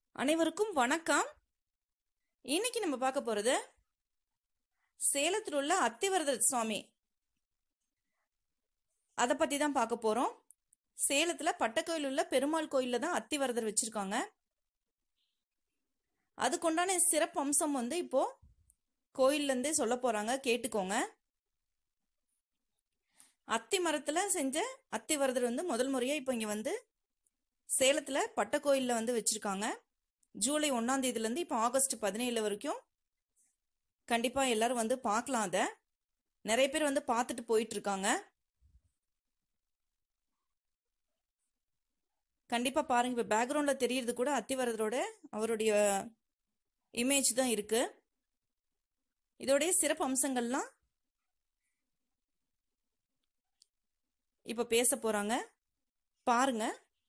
அனைவருக்கும் வணக்கம் இன்னைக்கு நம்ம பார்க்க போறது சேலத்தில் உள்ள அத்திவரதர் சுவாமி அதை பத்தி தான் பார்க்க போறோம் சேலத்துல பட்டக்கோயில் உள்ள பெருமாள் கோயில்ல தான் அத்திவரதர் வச்சிருக்காங்க அதுக்குண்டான சிறப்பு அம்சம் வந்து இப்போ கோயில்ல இருந்தே சொல்ல போறாங்க கேட்டுக்கோங்க அத்தி மரத்துல செஞ்ச அத்திவரதர் வந்து முதல் முறையா இப்போ இங்க வந்து சேலத்துல பட்டக்கோயில்ல வந்து வச்சிருக்காங்க ஜூலை ஒன்றாம் தேதியிலேருந்து இப்போ ஆகஸ்ட் பதினேழு வரைக்கும் கண்டிப்பாக எல்லாரும் வந்து பார்க்கலாம் அதை நிறைய பேர் வந்து பார்த்துட்டு போயிட்டு இருக்காங்க கண்டிப்பாக பாருங்க இப்போ பேக்ரவுண்டில் தெரியறது கூட அத்திவரதரோட அவருடைய இமேஜ் தான் இருக்கு இதோடைய சிறப்பு அம்சங்கள்லாம் இப்போ பேச போறாங்க பாருங்க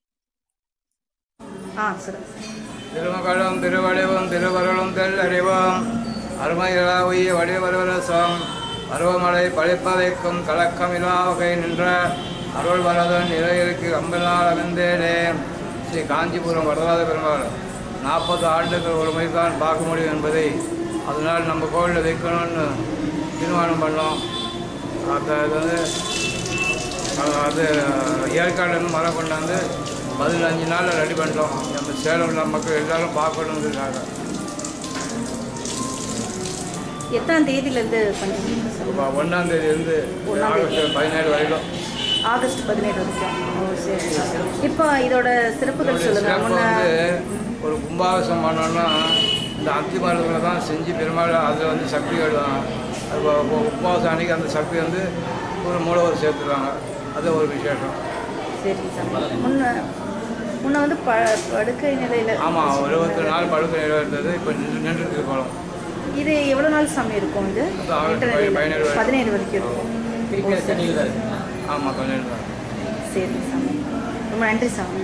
ஆ சரி திருமகளும் திருவடிவும் திருவருளும் தெல்லறிவும் அருமையிலா உய்ய வடிவரசம் பருவமழை பழிப்பதைக்கும் கலக்கமிலா வகை நின்ற அருள் வரதன் நிலையிற்கு அம்பலால் அமைந்தேனே ஸ்ரீ காஞ்சிபுரம் வரதாத பெருமாள் நாற்பது ஆண்டுகள் ஒரு முறைதான் பார்க்க முடியும் என்பதை அதனால் நம்ம கோவிலில் வைக்கணும்னு தீர்மானம் பண்ணோம் அந்த இது வந்து அஹ் அது ஏற்காடுலேருந்து மரம் கொண்டாந்து பதினஞ்சு நாளில் ரெடி பண்ணிட்டோம் நம்ம சேலம் உள்ள மக்கள் எல்லாரும் பார்க்கணுங்கிறதுக்காக எத்தனாம் தேதியிலேருந்து பண்ணுறீங்க இப்போ ஒன்றாந்தேதியிலேருந்து ஒண்ணாம் தேதி. ஆகஸ்ட் பதினேழு வரைக்கும் ஆகஸ்ட் பதினேழு வரைக்கும் ஓ சரி சரி. இப்போ இதோட சிறப்புகள் இதோடைய சொல்லுங்க சிறப்பு முன்ன வந்து ஒரு கும்பாபிஷம் பண்ணோன்னா இந்த அத்தி மரத்தில் தான் செஞ்சு பெருமாள் அதில் வந்து சக்தி எழுதும் அது உ- உ- உபவாசம் அன்னைக்கு அந்த சக்தி வந்து ஒரு மூலவர் சேர்த்துருவாங்க அது ஒரு விசேஷம் சரி சார் முன்ன முன்ன வந்து ப படுக்கை நிலையில் ஆமாம் ஒரு இருபத்தி நாள் படுக்கை நிறைவேறது இப்போ நின்று நின்றுட்டு இருக்கோம் இது எவ்வளோ நாள் சாமி இருக்கும் இது இது ஆகஸ்ட் எட்டு நிலையில? பதினேழு வரைக்கும். பதினேழு வரைக்கும் இருக்கும் ஓ, சரி. ஆமாம் கொஞ்சம் தான் சரி சாமி ரொம்ப நன்றி சாமி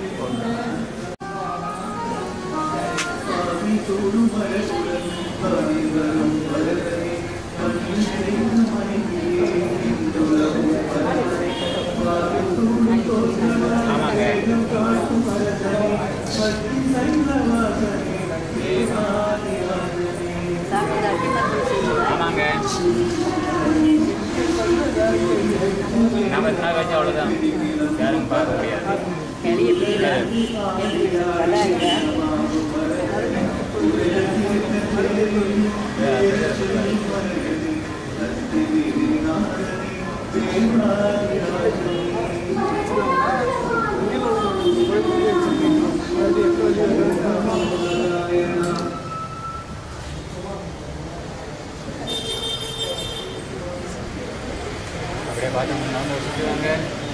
ஆமாங்க நம்ம என்ன கழிச்சு அவ்வளோதான் யாரும் பார்க்க முடியாது அப்படியே பார்த்து நம்ம சுற்றுவாங்க